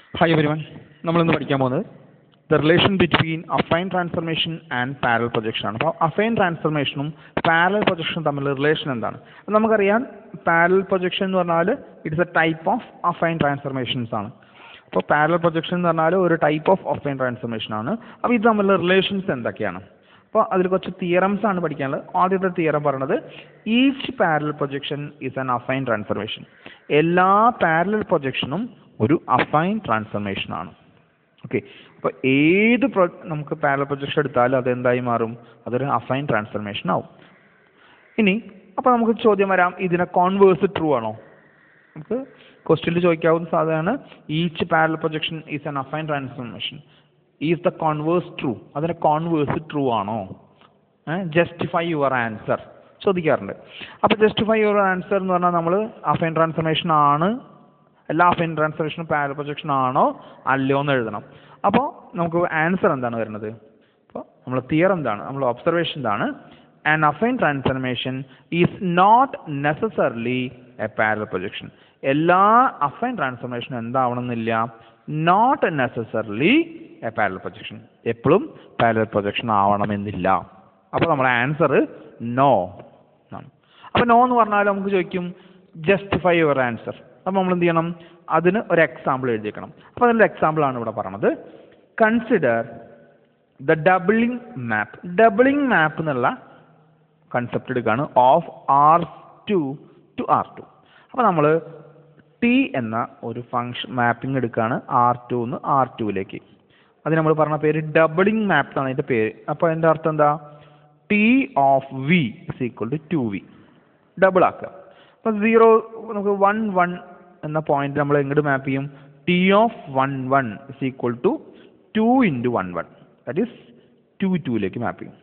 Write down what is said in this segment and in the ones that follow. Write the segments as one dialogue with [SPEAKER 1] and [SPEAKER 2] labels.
[SPEAKER 1] Hi everyone നമ്മളിന്ന് പഠിക്കാൻ പോകുന്നത് the relation between affine transformation and parallel projection ആണ് അപ്പോൾ അഫൈൻ ട്രാൻസ്ഫർമേഷനും പാരൽ പ്രൊജക്ഷനും തമ്മിലുള്ള റിലേഷൻ എന്താണ് അപ്പോൾ നമുക്കറിയാം പാരൽ പ്രൊജക്ഷൻ എന്ന് പറഞ്ഞാൽ it's a type of affine transformations ആണ് അപ്പോൾ പാരൽ പ്രൊജക്ഷൻ എന്ന് പറഞ്ഞാൽ ഒരു ടൈപ്പ് ഓഫ് അഫൈൻ ട്രാൻസ്ഫർമേഷൻ ആണ് അപ്പോൾ ഇത് തമ്മിലുള്ള റിലേഷൻസ് എന്തൊക്കെയാണ് അപ്പോൾ അതിൽ കുറച്ച് തിയറംസ് ആണ് പഠിക്കാനുള്ളത് ആദ്യത്തെ തിയറം പറയുന്നത് each parallel projection is an affine transformation എല്ലാ പാരലൽ പ്രൊജക്ഷനും ഒരു അഫൈൻ ട്രാൻസ്ഫർമേഷൻ ആണ് ഓക്കെ അപ്പോൾ ഏത് പ്രൊ നമുക്ക് പാരലൽ പ്രൊജക്ഷൻ എടുത്താലും അത് എന്തായി മാറും അതൊരു അഫൈൻ ട്രാൻസ്ഫർമേഷൻ ആവും ഇനി അപ്പോൾ നമുക്ക് ചോദ്യം വരാം ഇതിനെ കോൺവേഴ്സ് ട്രൂ ആണോ നമുക്ക് ക്വസ്റ്റ്യനിൽ ചോദിക്കാവുന്ന സാധനമാണ് each parallel projection is an affine transformation is the converse true അതിന് കോൺവേഴ്സ് ട്രൂ ആണോ ജസ്റ്റിഫൈ യുവർ ആൻസർ ചോദിക്കാറുണ്ട് അപ്പോൾ ജസ്റ്റിഫൈ യുവർ ആൻസർ എന്ന് പറഞ്ഞാൽ നമ്മൾ അഫൈൻ ട്രാൻസ്ഫർമേഷൻ ആണ് എല്ലാ അഫൈൻ ട്രാൻസ്ഫർമേഷനും പാരൽ പ്രൊജക്ഷൻ ആണോ അല്ലയോ എന്ന് എഴുതണം അപ്പോൾ നമുക്ക് ആൻസർ എന്താണ് വരുന്നത് അപ്പോൾ നമ്മൾ തിയർ എന്താണ് നമ്മൾ ഒബ്സർവേഷൻ എന്താണ് an affine transformation is not necessarily a parallel projection എല്ലാ അഫൈൻ ട്രാൻസ്ഫർമേഷനും എന്താവണമെന്നില്ല not necessarily a parallel projection എപ്പോഴും പാരൽ പ്രൊജക്ഷൻ ആവണമെന്നില്ല അപ്പോൾ നമ്മുടെ ആൻസർ നോ ആണ് അപ്പോൾ നോ എന്ന് പറഞ്ഞാൽ നമുക്ക് ചോദിക്കും ജസ്റ്റിഫൈ യുവർ ആൻസർ അപ്പോൾ നമ്മൾ എന്ത് ചെയ്യണം അതിന് ഒരു എക്സാമ്പിൾ എഴുതിയേക്കണം അപ്പോൾ അതിൻ്റെ എക്സാമ്പിൾ ആണ് ഇവിടെ പറഞ്ഞത് consider the doubling map doubling map എന്നുള്ള കൺസെപ്റ്റ് എടുക്കുകയാണ് of R two to R two അപ്പോൾ നമ്മൾ ടി എന്ന ഒരു ഫങ്ഷൻ മാപ്പിംഗ് എടുക്കുകയാണ് ആർ ടു നിന്ന് ആർ ടുവിലേക്ക് അത് നമ്മൾ പറഞ്ഞ പേര് ഡബിളിംഗ് മാപ്പ് എന്നാണ് അതിൻ്റെ പേര് അപ്പോൾ അതിൻ്റെ അർത്ഥം എന്താ T of V is equal to two V double ആക്കുക അപ്പോൾ സീറോ നമുക്ക് വൺ വൺ എന്ന പോയിന്റ് നമ്മൾ എങ്ങോട്ട് മാപ്പ് ചെയ്യും T of one one is equal to two into one one that is two ടുവിലേക്ക് മാപ്പ് ചെയ്യും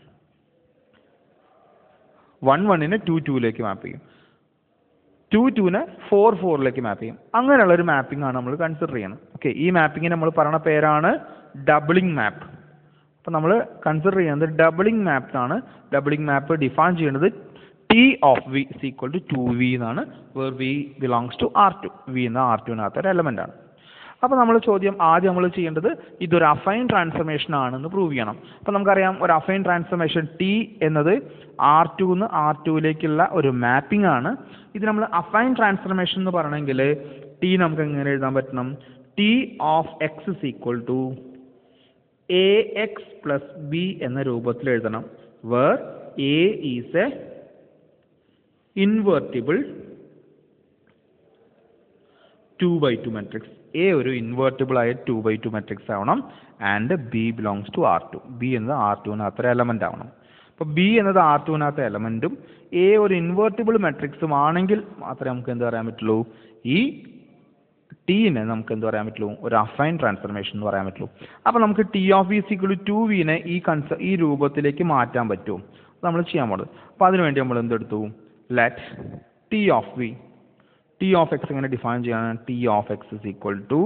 [SPEAKER 1] വൺ വണ്ണിനെ ടു ടുവിലേക്ക് മാപ്പ് ചെയ്യും ടു ടുവിനെ ഫോർ ഫോറിലേക്ക് മാപ്പ് ചെയ്യും അങ്ങനെയുള്ള ഒരു മാപ്പിംഗ് ആണ് നമ്മൾ കൺസിഡർ ചെയ്യുന്നത് ഓക്കെ ഈ മാപ്പിങ്ങിന് നമ്മൾ പറയുന്ന പേരാണ് ഡബിളിംഗ് മാപ്പ് അപ്പോൾ നമ്മൾ കൺസിഡർ ചെയ്യുന്നത് ഡബിളിംഗ് മാപ്പ് ആണ് ഡബിളിംഗ് മാപ്പ് ഡിഫൈൻ ചെയ്യുന്നത് T of V is equal to two v എന്നാണ് where v belongs to R two v എന്ന ആർ ടുവിനകത്ത് ഒരു എലമെൻ്റ് ആണ് അപ്പോൾ നമ്മൾ ചോദ്യം ആദ്യം നമ്മൾ ചെയ്യേണ്ടത് ഇതൊരു അഫൈൻ ട്രാൻസ്ഫർമേഷൻ ആണെന്ന് പ്രൂവ് ചെയ്യണം അപ്പോൾ നമുക്കറിയാം ഒരു അഫൈൻ ട്രാൻസ്ഫർമേഷൻ ടി എന്നത് ആർ ടു നിന്ന് ആർ ടുവിലേക്കുള്ള ഒരു മാപ്പിംഗ് ആണ് ഇത് നമ്മൾ അഫൈൻ ട്രാൻസ്ഫർമേഷൻ എന്ന് പറയണമെങ്കിൽ ടി നമുക്ക് എങ്ങനെ എഴുതാൻ പറ്റണം T of x is equal to A x plus B എന്ന രൂപത്തിൽ എഴുതണം where A is a invertible two by two matrix A ഒരു ഇൻവേർട്ടിബിൾ ആയ ടു ബൈ ടു മെട്രിക്സ് ആവണം and B belongs to R two B എന്നത് R ടുവിനകത്ത് ഒരു element ആവണം അപ്പോൾ ബി എന്നത് ആർ ടുവിനകത്ത് എലമെൻറ്റും എ ഒരു ഇൻവേർട്ടിബിൾ മെട്രിക്സും ആണെങ്കിൽ മാത്രമേ നമുക്ക് എന്ത് പറയാൻ പറ്റുള്ളൂ ഈ ടീനെ നമുക്ക് എന്ത് പറയാൻ പറ്റുള്ളൂ ഒരു അഫൈൻ ട്രാൻസ്ഫർമേഷൻ എന്ന് പറയാൻ പറ്റുള്ളൂ അപ്പോൾ നമുക്ക് T of v is equal to വിനെ ഈ കൺസ ഈ രൂപത്തിലേക്ക് മാറ്റാൻ പറ്റുമോ നമ്മൾ ചെയ്യാൻ പോകുന്നത് അപ്പോൾ അതിനുവേണ്ടി നമ്മൾ എന്തെടുത്തു let T of v T of x എങ്ങനെ ഡിഫൈൻ ചെയ്യാണ് T of x is equal to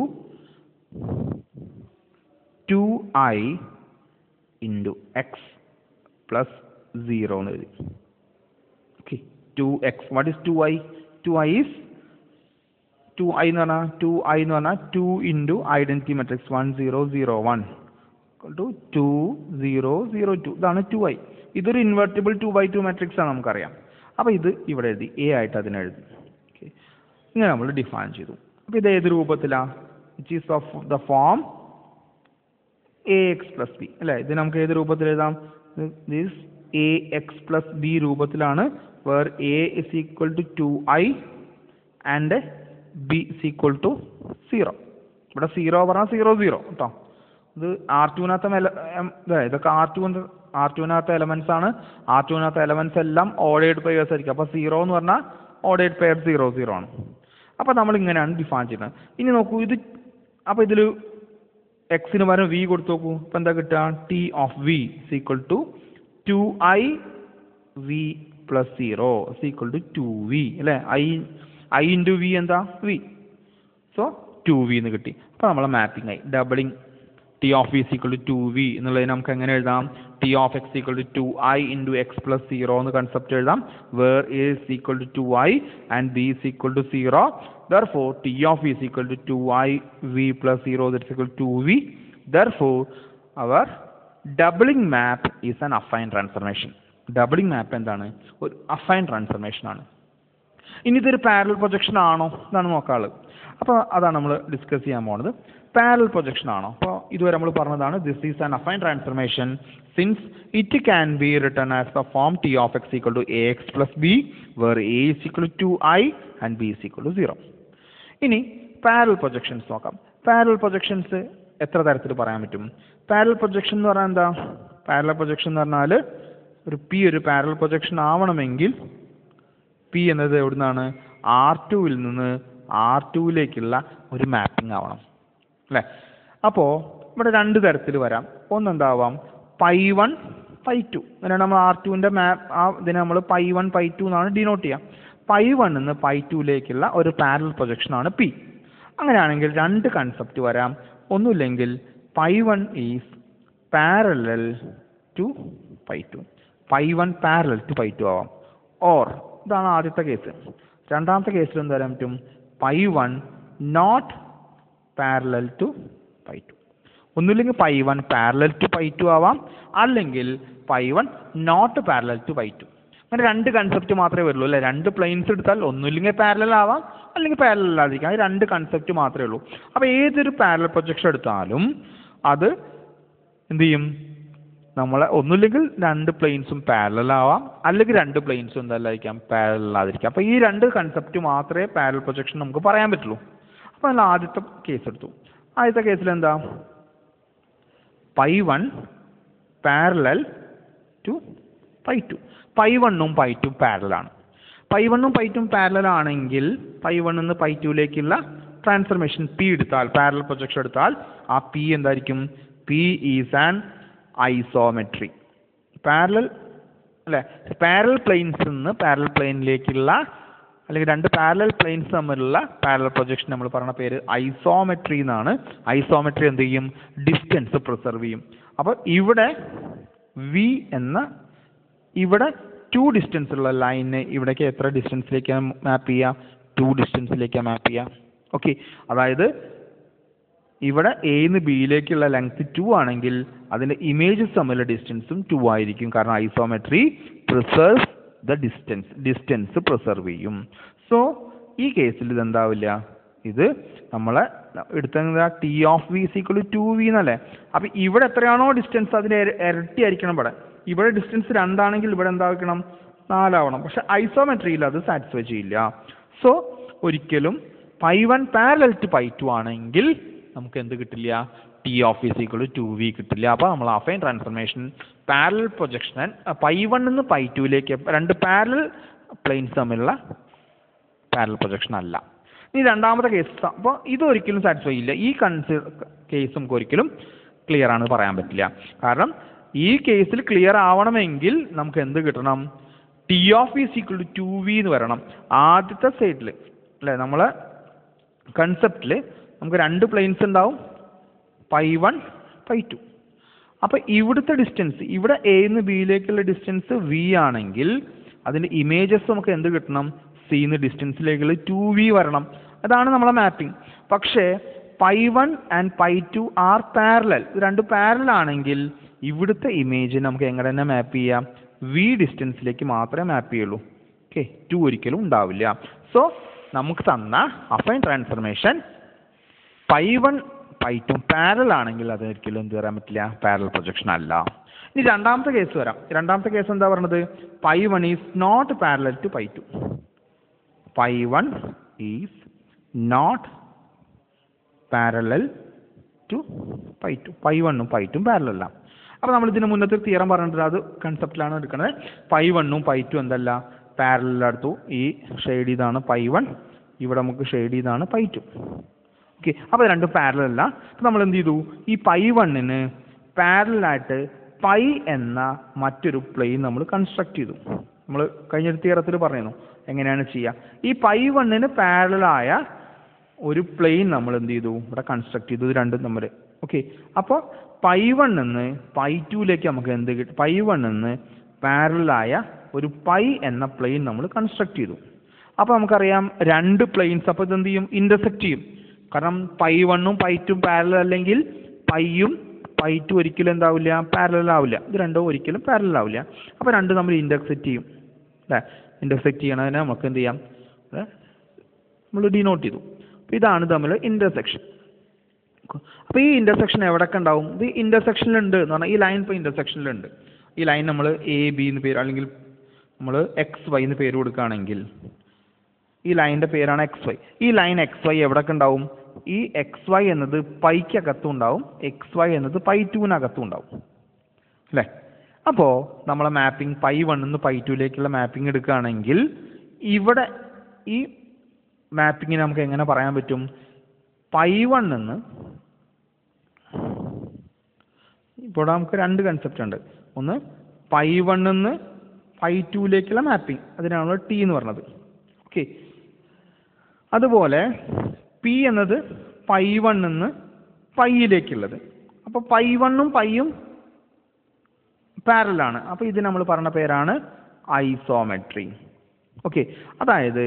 [SPEAKER 1] two I into x plus zero എന്ന് എഴുതി okay two x what is two I two I is two I എന്ന് പറഞ്ഞാൽ two I എന്ന് പറഞ്ഞാൽ two into identity matrix one zero zero one two two zero zero two ഇതാണ് two I ഇതൊരു invertible two by two matrix ആണ് നമുക്കറിയാം അപ്പോൾ ഇത് ഇവിടെ എഴുതി എ ആയിട്ട് അതിനെ എഴുതി ഓക്കെ ഇങ്ങനെ നമ്മൾ ഡിഫൈൻ ചെയ്തു അപ്പോൾ ഇത് ഏത് രൂപത്തിലാണ് which is of the form A x plus B അല്ലേ ഇത് നമുക്ക് ഏത് രൂപത്തിൽ എഴുതാം this A x plus B രൂപത്തിലാണ് where A is equal to two I and B is equal to zero ഇവിടെ സീറോ പറഞ്ഞാൽ സീറോ സീറോ കേട്ടോ ഇത് ആർ ടുവിനകത്ത് ഇതൊക്കെ ആർ ടു ആർ ടുവിനകത്ത് എലമെൻസ് ആണ് ആർ ടുവിനകത്ത് എലമെൻസ് എല്ലാം ഓഡേഡ് പെയേഴ്സ് ആയിരിക്കും അപ്പോൾ സീറോ എന്ന് പറഞ്ഞാൽ ഓഡേഡ് പെയർ സീറോ സീറോ ആണ് അപ്പോൾ നമ്മൾ ഇങ്ങനെയാണ് ഡിഫൈൻ ചെയ്യുന്നത് ഇനി നോക്കൂ ഇത് അപ്പോൾ ഇതിൽ എക്സിന് പകരം വി കൊടുത്തു നോക്കൂ അപ്പോൾ എന്താ കിട്ടുക T of V is equal to two I v plus zero is equal to two v അല്ലേ ഐ ഐ ഇൻറ്റു വി എന്താ വി സോ ടു വി എന്ന് കിട്ടി അപ്പോൾ നമ്മളെ മാപ്പിംഗ് ആയി doubling T of v equal to two v എന്നുള്ളത് നമുക്ക് എങ്ങനെ എഴുതാം T of x equal to two I into x plus zero എന്ന് കൺസെപ്റ്റ് എഴുതാം where A is equal to two I and B is equal to zero therefore t of v is equal to 2i v plus 0 that is equal to 2v therefore our doubling map is an affine transformation doubling map എന്താണ് ഒരു affine transformation ആണ് ഇനി ഇതൊരു parallel projection ആണോ എന്നാണ് നോക്കാനുള്ളത് അപ്പോൾ അതാണ് നമ്മൾ ഡിസ്കസ് ചെയ്യാൻ പോണത് പാരൽ പ്രൊജക്ഷൻ ആണോ അപ്പോൾ ഇതുവരെ നമ്മൾ പറഞ്ഞതാണ് this is an affine transformation since it can be written as the form T of x equal to A x plus B where A is equal to I and B is equal to zero ഇനി parallel projections നോക്കാം parallel projections എത്ര തരത്തിൽ പറയാൻ പറ്റും parallel projection എന്ന് പറഞ്ഞാൽ എന്താ parallel projection എന്ന് പറഞ്ഞാൽ ഒരു പി ഒരു പാരൽ പ്രൊജക്ഷൻ ആവണമെങ്കിൽ പി എന്നത് എവിടുന്നാണ് ആർ ടുവിൽ നിന്ന് ആർ ടുവിലേക്കുള്ള ഒരു മാപ്പിംഗ് ആവണം അല്ലേ അപ്പോൾ ഇവിടെ രണ്ട് തരത്തിൽ വരാം ഒന്നെന്താവാം പൈ വൺ പൈ ടു അങ്ങനെയാണ് നമ്മൾ ആർ ടുവിൻ്റെ മാപ്പ് ആ ഇതിനെ നമ്മൾ പൈ വൺ പൈ ടു എന്നാണ് ഡിനോട്ട് ചെയ്യുക പൈ വൺ നിന്ന് പൈ ടുവിലേക്കുള്ള ഒരു പാരൽ പ്രൊജക്ഷനാണ് പി അങ്ങനെയാണെങ്കിൽ രണ്ട് കൺസെപ്റ്റ് വരാം ഒന്നുമില്ലെങ്കിൽ pi one is parallel to pi two pi one parallel to pi two ആവാം ഓർ ഇതാണ് ആദ്യത്തെ കേസ് രണ്ടാമത്തെ കേസിൽ എന്ത് വരാൻ പറ്റും pi one not parallel to pi two ഒന്നുമില്ലെങ്കിൽ pi one parallel to pi two ആവാം അല്ലെങ്കിൽ pi one not parallel to pi two അങ്ങനെ രണ്ട് കൺസെപ്റ്റ് മാത്രമേ വരുള്ളൂ അല്ലേ രണ്ട് പ്ലെയിൻസ് എടുത്താൽ ഒന്നുമില്ലെങ്കിൽ പാരലൽ ആവാം അല്ലെങ്കിൽ പാരലൽ അല്ലാതിരിക്കാം അത് രണ്ട് കൺസെപ്റ്റ് മാത്രമേ ഉള്ളൂ അപ്പോൾ ഏതൊരു പാരലൽ പ്രൊജക്ഷൻ എടുത്താലും അത് എന്ത് ചെയ്യും നമ്മളെ ഒന്നുമില്ലെങ്കിൽ രണ്ട് പ്ലെയിൻസും പാരലൽ ആവാം അല്ലെങ്കിൽ രണ്ട് പ്ലെയിൻസും എന്തല്ലായിരിക്കാം പാരലൽ ആതിരിക്കാം അപ്പോൾ ഈ രണ്ട് കൺസെപ്റ്റ് മാത്രമേ പാരലൽ പ്രൊജക്ഷൻ നമുക്ക് പറയാൻ പറ്റുള്ളൂ അപ്പോൾ അതിൽ ആദ്യത്തെ കേസ് എടുത്തു ആദ്യത്തെ കേസിൽ എന്താ pi one parallel to pi two pi വണ്ണും പൈ ടു പാരലാണ് പൈ വണ്ണും പൈ ടും പാരലൽ ആണെങ്കിൽ പൈ വണ്ണിൽ നിന്ന് പൈ ടുവിലേക്കുള്ള ട്രാൻസ്ഫർമേഷൻ പി എടുത്താൽ പാരലൽ പ്രൊജക്ഷൻ എടുത്താൽ ആ പി എന്തായിരിക്കും P is an isometry parallel അല്ലെ പാരലൽ പ്ലെയിൻസിൽ നിന്ന് പാരലൽ പ്ലെയിനിലേക്കുള്ള അല്ലെങ്കിൽ രണ്ട് പാരലൽ പ്ലെയിൻസ് തമ്മിലുള്ള പാരലൽ പ്രൊജക്ഷൻ നമ്മൾ പറയുന്ന പേര് ഐസോമെട്രി എന്നാണ് ഐസോമെട്രി എന്ത് ചെയ്യും ഡിസ്റ്റൻസ് പ്രിസർവ് ചെയ്യും അപ്പോൾ ഇവിടെ വി എന്ന ഇവിടെ ടു ഡിസ്റ്റൻസ് ഉള്ള ലൈനിനെ ഇവിടേക്ക് എത്ര ഡിസ്റ്റൻസിലേക്കാണ് മാപ്പ് ചെയ്യുക ടു ഡിസ്റ്റൻസിലേക്കാണ് മാപ്പ് ചെയ്യുക ഓക്കെ അതായത് ഇവിടെ എന്ന് ബിയിലേക്കുള്ള ലെങ്ത് ടു ആണെങ്കിൽ അതിൻ്റെ ഇമേജസ് തമ്മിലുള്ള ഡിസ്റ്റൻസും ടു ആയിരിക്കും കാരണം isometry preserve the distance distance preserve ചെയ്യും സോ ഈ കേസിൽ ഇതെന്താവില്ല ഇത് നമ്മളെ എടുത്ത T of v is equal to v എന്നല്ലേ അപ്പം ഇവിടെ എത്രയാണോ ഡിസ്റ്റൻസ് അതിന് ഇര- ഇരട്ടി ആയിരിക്കണം ഇവിടെ ഇവിടെ ഡിസ്റ്റൻസ് രണ്ടാണെങ്കിൽ ഇവിടെ എന്താക്കണം നാലാവണം പക്ഷെ ഐസോമെട്രിയിൽ അത് സാറ്റിസ്ഫൈ ചെയ്യില്ല സോ ഒരിക്കലും pi one parallel to pi two ആണെങ്കിൽ നമുക്ക് എന്ത് കിട്ടില്ല T of is equal to v കിട്ടില്ല അപ്പോൾ നമ്മൾ affine transformation parallel projection pi one നിന്ന് പൈ ടുവിലേക്ക് രണ്ട് പാരലൽ പ്ലെയിൻസ് തമ്മിലുള്ള പാരലൽ പ്രൊജക്ഷൻ അല്ല ഇനി രണ്ടാമത്തെ കേസ് അപ്പോൾ ഇത് ഒരിക്കലും സാറ്റിസ്ഫൈ ചെയ്യില്ല ഈ കൺസി കേസ് നമുക്ക് ഒരിക്കലും ക്ലിയർ ആണ് പറയാൻ പറ്റില്ല കാരണം ഈ കേസിൽ ക്ലിയർ ആവണമെങ്കിൽ നമുക്ക് എന്ത് കിട്ടണം T of is equal to two v എന്ന് വരണം ആദ്യത്തെ സൈഡിൽ അല്ലേ നമ്മളെ കൺസെപ്റ്റിൽ നമുക്ക് രണ്ട് പ്ലെയിൻസ് ഉണ്ടാവും പൈ വൺ പൈ ടു അപ്പോൾ ഇവിടുത്തെ ഡിസ്റ്റൻസ് ഇവിടെ എന്ന് ബിയിലേക്കുള്ള ഡിസ്റ്റൻസ് വി ആണെങ്കിൽ അതിൻ്റെ ഇമേജസ് നമുക്ക് എന്ത് കിട്ടണം സിന്ന് ഡിസ്റ്റൻസിലേക്കുള്ള ടു വി വരണം അതാണ് നമ്മളെ മാപ്പിംഗ് പക്ഷേ pi one and pi two are parallel ഇത് രണ്ട് പാരലൽ ആണെങ്കിൽ ഇവിടുത്തെ ഇമേജ് നമുക്ക് എങ്ങനെ തന്നെ മാപ്പ് ചെയ്യാം വി ഡിസ്റ്റൻസിലേക്ക് മാത്രമേ മാപ്പ് ചെയ്യുള്ളൂ ഓക്കെ ടു ഒരിക്കലും ഉണ്ടാവില്ല സോ നമുക്ക് തന്ന affine transformation pi one pi two parallel ആണെങ്കിൽ അത് ഒരിക്കലും എന്ത് വരാൻ പറ്റില്ല പാരൽ പ്രൊജക്ഷൻ അല്ല ഇനി രണ്ടാമത്തെ കേസ് വരാം രണ്ടാമത്തെ കേസ് എന്താ പറയുന്നത് pi one is not parallel to pi two pi one is not parallel to pi two pi വണ്ണും പൈ ടും പാരലല്ല അപ്പോൾ നമ്മൾ ഇതിന് മുന്നത്തെ തിയറം പറഞ്ഞിട്ട് അത് കൺസെപ്റ്റിലാണ് എടുക്കുന്നത് പൈ വണ്ണും പൈ ടു എന്തല്ല പാരലൽ എടുത്തു ഈ ഷെയ്ഡ് ചെയ്താണ് പൈ വൺ ഇവിടെ നമുക്ക് ഷെയ്ഡ് ചെയ്താണ് പൈ ടു ഓക്കെ അപ്പോൾ രണ്ടും പാരലൽ അല്ല അപ്പോൾ നമ്മൾ എന്ത് ചെയ്തു ഈ പൈ വണ്ണിന് പാരലായിട്ട് പൈ എന്ന മറ്റൊരു പ്ലെയിൻ നമ്മൾ കൺസ്ട്രക്ട് ചെയ്തു നമ്മൾ കഴിഞ്ഞ തിയറത്തിൽ പറയുന്നു എങ്ങനെയാണ് ചെയ്യുക ഈ പൈ വണ്ണിന് പാരലായ ഒരു പ്ലെയിൻ നമ്മൾ എന്ത് ചെയ്തു ഇവിടെ കൺസ്ട്രക്ട് ചെയ്തു ഇത് രണ്ടും തമ്മിൽ ഓക്കെ അപ്പോൾ പൈ വൺ നിന്ന് പൈ ടുവിലേക്ക് നമുക്ക് എന്ത് കിട്ടും പൈ വൺ നിന്ന് പാരലായ ഒരു പൈ എന്ന പ്ലെയിൻ നമ്മൾ കൺസ്ട്രക്ട് ചെയ്തു അപ്പോൾ നമുക്കറിയാം രണ്ട് പ്ലെയിൻസ് അപ്പോൾ ഇതെന്ത് ചെയ്യും ഇൻ്റർസെക്റ്റ് ചെയ്യും കാരണം പൈ വണ്ണും പൈ ടും പാരലൽ അല്ലെങ്കിൽ പൈയും പൈ ടു ഒരിക്കലും എന്താവില്ല പാരലൽ ആവില്ല ഇത് രണ്ടും ഒരിക്കലും പാരലൽ ആവില്ല അപ്പോൾ രണ്ട് നമ്മൾ ഇൻ്റർസെക്റ്റ് ചെയ്യും അല്ലേ ഇൻ്റർസെക്റ്റ് ചെയ്യണതിനെ നമുക്ക് എന്ത് ചെയ്യാം നമ്മൾ ഡിനോട്ട് ചെയ്തു അപ്പോൾ ഇതാണ് തമ്മിൽ ഇൻ്റർസെക്ഷൻ അപ്പോൾ ഈ ഇൻ്റർസെക്ഷൻ എവിടെയൊക്കെ ഉണ്ടാവും ഇത് ഇൻ്റർസെക്ഷനിലുണ്ട് എന്ന് പറഞ്ഞാൽ ഈ ലൈൻ ഇപ്പോൾ ഇൻ്റർസെക്ഷനിലുണ്ട് ഈ ലൈൻ നമ്മൾ എ ബി എന്ന് പേര് അല്ലെങ്കിൽ നമ്മൾ എക്സ് വൈ എന്ന് പേര് കൊടുക്കുകയാണെങ്കിൽ ഈ ലൈനിൻ്റെ പേരാണ് എക്സ് വൈ ഈ ലൈൻ എക്സ് വൈ എവിടെയൊക്കെ ഉണ്ടാവും ഈ എക്സ് വൈ എന്നത് പൈക്കകത്തും ഉണ്ടാവും എക്സ് വൈ എന്നത് പൈ ടുവിനകത്തും ഉണ്ടാവും അല്ലേ അപ്പോൾ നമ്മളെ മാപ്പിംഗ് പൈ വണ്ണിൽ നിന്ന് പൈ ടുവിലേക്കുള്ള മാപ്പിംഗ് എടുക്കുകയാണെങ്കിൽ ഇവിടെ ഈ മാപ്പിങ്ങിന് നമുക്ക് എങ്ങനെ പറയാൻ പറ്റും പൈ വണ്ണിൽ നിന്ന് ഇപ്പോൾ നമുക്ക് രണ്ട് കൺസെപ്റ്റ് ഉണ്ട് ഒന്ന് പൈ വണ്ണിൽ നിന്ന് പൈ ടുവിലേക്കുള്ള മാപ്പിംഗ് അതിനാണ് ടി എന്ന് പറഞ്ഞത് ഓക്കെ അതുപോലെ പി എന്നത് പൈ വണ്ണിൽ നിന്ന് പൈയിലേക്കുള്ളത് അപ്പോൾ പൈ വണ്ണും പൈയും പാരലാണ് അപ്പോൾ ഇത് നമ്മൾ പറഞ്ഞ പേരാണ് ഐസോമെട്രി ഓക്കെ അതായത്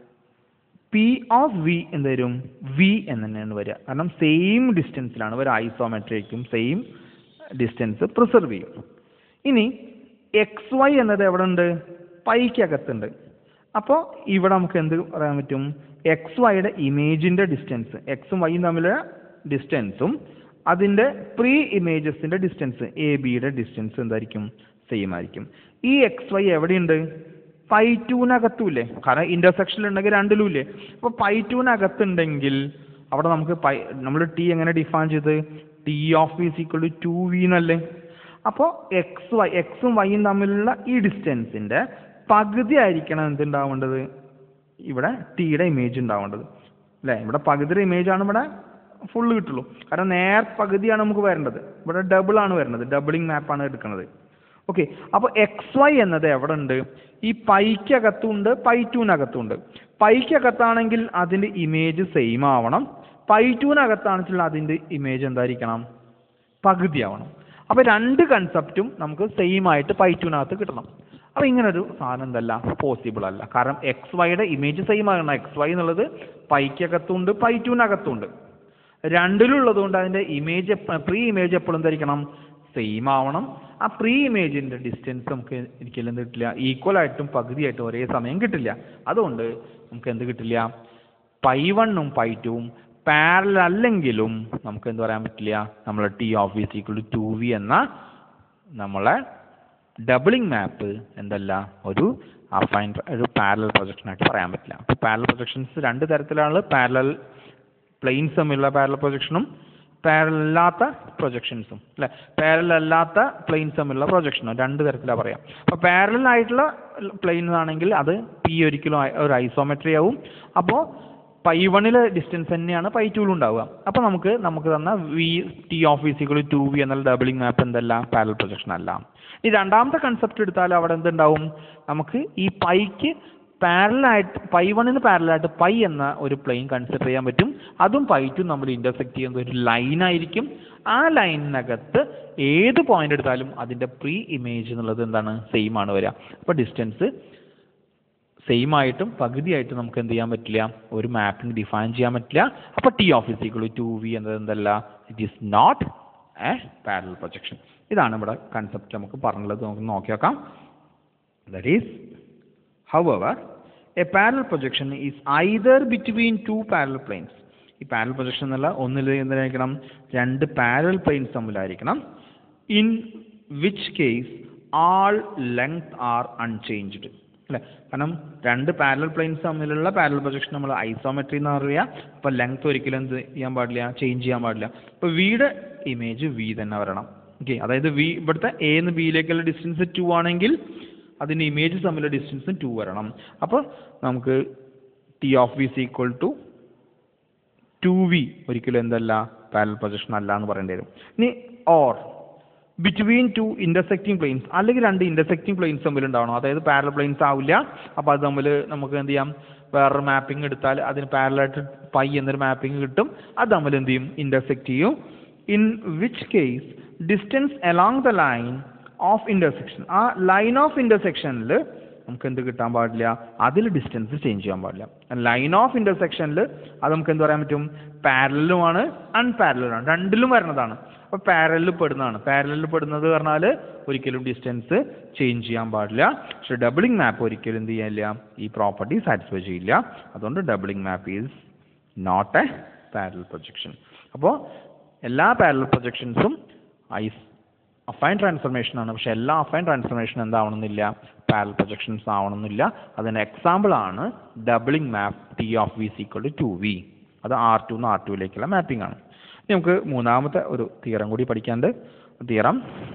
[SPEAKER 1] പി ഓഫ് വി എന്ത് വരും വി എന്ന് തന്നെയാണ് വരിക കാരണം സെയിം ഡിസ്റ്റൻസിലാണ് ഒരു ഐസോമെട്രിക്കും സെയിം ഡിസ്റ്റൻസ് പ്രിസർവ് ചെയ്യും ഇനി എക്സ് വൈ എന്നത് എവിടെ ഉണ്ട് പൈക്കകത്തുണ്ട് അപ്പോൾ ഇവിടെ നമുക്ക് എന്ത് പറയാൻ പറ്റും എക്സ് വൈയുടെ ഇമേജിൻ്റെ ഡിസ്റ്റൻസ് എക്സും വൈയും തമ്മിലുള്ള ഡിസ്റ്റൻസും അതിൻ്റെ പ്രീ ഇമേജസിൻ്റെ ഡിസ്റ്റൻസ് എ ബിയുടെ ഡിസ്റ്റൻസ് എന്തായിരിക്കും സെയിം ആയിരിക്കും ഈ എക്സ് വൈ എവിടെയുണ്ട് പൈ ടൂനകത്തുമില്ലേ കാരണം ഇൻ്റർസെക്ഷനിൽ ഉണ്ടെങ്കിൽ രണ്ടിലും ഇല്ലേ അപ്പോൾ പൈ ടൂനകത്തുണ്ടെങ്കിൽ അവിടെ നമുക്ക് പൈ നമ്മൾ ടി എങ്ങനെ ഡിഫൈൻ ചെയ്ത് T of is equal to two v എന്നല്ലേ അപ്പോൾ എക്സ് വൈ എക്സും വൈയും തമ്മിലുള്ള ഈ ഡിസ്റ്റൻസിൻ്റെ പകുതി ആയിരിക്കണം എന്തുണ്ടാവേണ്ടത് ഇവിടെ ടിയുടെ ഇമേജ് ഉണ്ടാവേണ്ടത് അല്ലേ ഇവിടെ പകുതിയുടെ ഇമേജ് ആണ് ഇവിടെ ഫുള്ള് കിട്ടുള്ളൂ കാരണം നേർ പകുതിയാണ് നമുക്ക് വരേണ്ടത് ഇവിടെ ഡബിൾ ആണ് വരുന്നത് ഡബിളിംഗ് മാപ്പാണ് എടുക്കുന്നത് ഓക്കെ അപ്പോൾ എക്സ് വൈ എന്നത് എവിടെ ഉണ്ട് ഈ പൈക്കകത്തുണ്ട് പൈ ടൂനകത്തുണ്ട് പൈക്കകത്താണെങ്കിൽ അതിൻ്റെ ഇമേജ് സെയിം ആവണം പൈ ടൂനകത്താണെന്നുവെച്ചാൽ അതിൻ്റെ ഇമേജ് എന്തായിരിക്കണം പകുതിയാവണം അപ്പോൾ രണ്ട് കൺസെപ്റ്റും നമുക്ക് സെയിം ആയിട്ട് പൈ ടൂനകത്ത് കിട്ടണം അപ്പോൾ ഇങ്ങനൊരു സാധനം എന്തല്ല പോസിബിൾ അല്ല കാരണം എക്സ് വൈയുടെ ഇമേജ് സെയിം ആകണം എക്സ് വൈ എന്നുള്ളത് പൈക്കകത്തുണ്ട് പൈ ടൂനകത്തുണ്ട് രണ്ടിലുള്ളത് കൊണ്ട് അതിൻ്റെ ഇമേജ് പ്രീ ഇമേജ് എപ്പോഴും ധരിക്കണം സെയിം ആവണം ആ പ്രീ ഇമേജിൻ്റെ ഡിസ്റ്റൻസ് നമുക്ക് ഒരിക്കലും എന്ത് കിട്ടില്ല ഈക്വൽ ആയിട്ടും പകുതിയായിട്ടും ഒരേ സമയം കിട്ടില്ല അതുകൊണ്ട് നമുക്ക് എന്ത് കിട്ടില്ല പൈ വണ്ണും പൈ ടുവും പാരൽ അല്ലെങ്കിലും നമുക്ക് എന്ത് പറയാൻ പറ്റില്ല നമ്മൾ T of is equal to two v എന്ന നമ്മളെ ഡബിളിംഗ് മാപ്പ് എന്തല്ല ഒരു അഫൈൻ ഒരു പാരലൽ പ്രൊജക്ഷൻ ആയിട്ട് പറയാൻ പറ്റില്ല അപ്പോൾ പാരലൽ പ്രൊജക്ഷൻസ് രണ്ട് തരത്തിലാണ് പാരലൽ പ്ലെയിൻസ് തമ്മിലുള്ള പാരലൽ പ്രൊജക്ഷനും പാരലൽ അല്ലാത്ത പ്രൊജക്ഷൻസും അല്ലെ പാരലൽ അല്ലാത്ത പ്ലെയിൻസ് തമ്മിലുള്ള പ്രൊജക്ഷനും രണ്ട് തരത്തിലാണ് പറയാം അപ്പോൾ പാരലൽ ആയിട്ടുള്ള പ്ലെയിൻസ് ആണെങ്കിൽ അത് പി ഒരിക്കലും ഐ- ഒരു ഐസോമെട്രി ആവും അപ്പോൾ പൈ വണ്ണിലെ ഡിസ്റ്റൻസ് തന്നെയാണ് പൈ ടൂലും ഉണ്ടാവുക അപ്പോൾ നമുക്ക് നമുക്ക് തന്ന v T of is equal two v എന്നുള്ള ഡബിളിംഗ് മാപ്പ് എന്തല്ല പാരലൽ പ്രൊജക്ഷൻ അല്ല ഈ രണ്ടാമത്തെ കൺസെപ്റ്റ് എടുത്താൽ അവിടെ എന്തുണ്ടാവും നമുക്ക് ഈ പൈക്ക് പാരലായിട്ട് പൈ വണ്ണിന് പാരലായിട്ട് പൈ എന്ന ഒരു പ്ലെയിൻ കൺസിഡർ ചെയ്യാൻ പറ്റും അതും പൈ ടു നമ്മൾ ഇന്റർസെക്ട് ചെയ്യുന്ന ഒരു ലൈൻ ആയിരിക്കും ആ ലൈനിനകത്ത് ഏത് പോയിന്റ് എടുത്താലും അതിന്റെ പ്രീ ഇമേജ് എന്നുള്ളത് എന്താണ് സെയിം ആണ് വരിക അപ്പോൾ ഡിസ്റ്റൻസ് സെയിം ആയിട്ടും പകുതിയായിട്ടും നമുക്ക് എന്ത് ചെയ്യാൻ പറ്റില്ല ഒരു മാപ്പിംഗ് ഡിഫൈൻ ചെയ്യാൻ പറ്റില്ല അപ്പോൾ T of is equal to v എന്നത് എന്തല്ല it is not a parallel projection ഇതാണ് ഇവിടെ കൺസെപ്റ്റ് നമുക്ക് പറഞ്ഞുള്ളത് നമുക്ക് നോക്കി നോക്കാം that is However, a parallel projection is either between two parallel planes. ഈ പാരൽ പ്രൊജക്ഷൻ എന്നുള്ള ഒന്നിൽ എന്തായിരിക്കണം രണ്ട് പാരൽ പ്ലെയിൻസ് തമ്മിലായിരിക്കണം in which case all length are unchanged അല്ലേ കാരണം രണ്ട് പാരൽ പ്ലെയിൻസ് തമ്മിലുള്ള പാരൽ പ്രൊജക്ഷൻ നമ്മൾ ഐസോമെട്രി എന്ന് പറയുക അപ്പോൾ ലെങ്ത് ഒരിക്കലും എന്ത് ചെയ്യാൻ പാടില്ല ചേഞ്ച് ചെയ്യാൻ പാടില്ല അപ്പോൾ വിയുടെ ഇമേജ് വി തന്നെ വരണം ഓക്കെ അതായത് വി ഇവിടുത്തെ എ എന്ന് ബിയിലേക്കുള്ള ഡിസ്റ്റൻസ് ടു ആണെങ്കിൽ അതിൻ്റെ ഇമേജ് തമ്മിലുള്ള ഡിസ്റ്റൻസും ടു വരണം അപ്പോൾ നമുക്ക് T of v is equal to two v ഒരിക്കലും എന്തല്ല പാരൽ പ്രൊജക്ഷൻ അല്ല എന്ന് പറയേണ്ടി വരും ഇനി or between two intersecting planes അല്ലെങ്കിൽ രണ്ട് ഇന്റർസെക്റ്റിംഗ് പ്ലെയിൻസ് തമ്മിൽ ഉണ്ടാവണം അതായത് പാരൽ പ്ലെയിൻസ് ആവില്ല അപ്പോൾ അത് തമ്മിൽ നമുക്ക് എന്ത് ചെയ്യാം വേറൊരു മാപ്പിംഗ് എടുത്താൽ അതിന് പാരലായിട്ട് പൈ എന്നൊരു മാപ്പിംഗ് കിട്ടും അത് തമ്മിൽ എന്ത് ചെയ്യും ഇന്റർസെക്റ്റ് ചെയ്യും in which case distance along the line of intersection ആ ലൈൻ ഓഫ് ഇന്റർസെക്ഷനിൽ നമുക്ക് എന്ത് കിട്ടാൻ പാടില്ല അതിൽ ഡിസ്റ്റൻസ് ചേഞ്ച് ചെയ്യാൻ പാടില്ല ലൈൻ ഓഫ് ഇൻ്റർസെക്ഷനിൽ അത് നമുക്ക് എന്ത് പറയാൻ പറ്റും പാരലുമാണ് അൺപാരലുമാണ് രണ്ടിലും വരുന്നതാണ് അപ്പോൾ പാരലിൽ പെടുന്നതാണ് പാരലിൽ പെടുന്നത് പറഞ്ഞാൽ ഒരിക്കലും ഡിസ്റ്റൻസ് ചേഞ്ച് ചെയ്യാൻ പാടില്ല പക്ഷെ ഡബിളിംഗ് മാപ്പ് ഒരിക്കലും എന്ത് ചെയ്യാനില്ല ഈ പ്രോപ്പർട്ടി സാറ്റിസ്ഫൈ ചെയ്യില്ല അതുകൊണ്ട് doubling map is not a parallel projection അപ്പോൾ എല്ലാ പാരൽ പ്രൊജക്ഷൻസും ഐസ് അഫൈൻ ട്രാൻസ്ഫർമേഷൻ ആണ് പക്ഷെ എല്ലാ അഫൈൻ ട്രാൻസ്ഫർമേഷൻ എന്താവണമെന്നില്ല പാരൽ പ്രൊജക്ഷൻസ് ആവണമെന്നില്ല അതിന് എക്സാമ്പിൾ ആണ് doubling map T of v is equal to two v അത് ആർ ടു നിന്ന് ആർ ടുവിലേക്കുള്ള മാപ്പിംഗ് ആണ് ഇനി നമുക്ക് മൂന്നാമത്തെ ഒരു തിയറം കൂടി പഠിക്കാനുണ്ട് theorem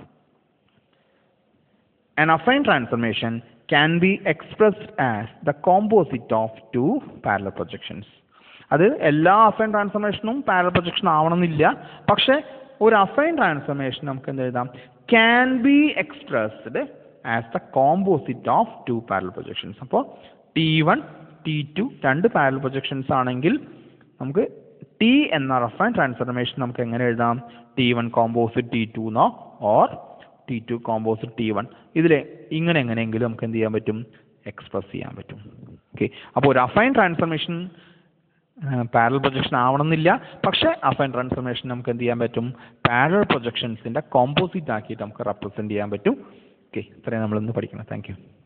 [SPEAKER 1] An affine transformation can be expressed as the composite of two parallel projections. അത് എല്ലാ അഫൈൻ ട്രാൻസ്ഫർമേഷനും പാരൽ പ്രൊജക്ഷൻ ആവണമെന്നില്ല പക്ഷെ ഒരു അഫൈൻ ട്രാൻസ്ഫർമേഷൻ നമുക്ക് എന്ത് എഴുതാം can be expressed as the composite of two parallel projections അപ്പോൾ ടി വൺ ടി ടു രണ്ട് പാരൽ പ്രൊജക്ഷൻസ് ആണെങ്കിൽ നമുക്ക് ടി എന്ന റഫൈൻ ട്രാൻസ്ഫർമേഷൻ നമുക്ക് എങ്ങനെ എഴുതാം T one composite T two എന്നോ or T two composite T one ഇതിലെ ഇങ്ങനെ എങ്ങനെയെങ്കിലും നമുക്ക് എന്ത് ചെയ്യാൻ പറ്റും എക്സ്പ്രസ് ചെയ്യാൻ പറ്റും ഓക്കെ അപ്പോൾ ഒരു അഫൈൻ ട്രാൻസ്ഫർമേഷൻ പാരൽ പ്രൊജക്ഷൻ ആവണമെന്നില്ല പക്ഷേ അഫൈൻ ട്രാൻസ്ഫർമേഷൻ നമുക്ക് എന്ത് ചെയ്യാൻ പറ്റും പാരൽ പ്രൊജക്ഷൻസിൻ്റെ കോമ്പോസിറ്റ് ആക്കിയിട്ട് നമുക്ക് റെപ്രസെൻറ്റ് ചെയ്യാൻ പറ്റും ഓക്കെ ഇത്രയും നമ്മളിന്ന് പഠിക്കണം താങ്ക് യു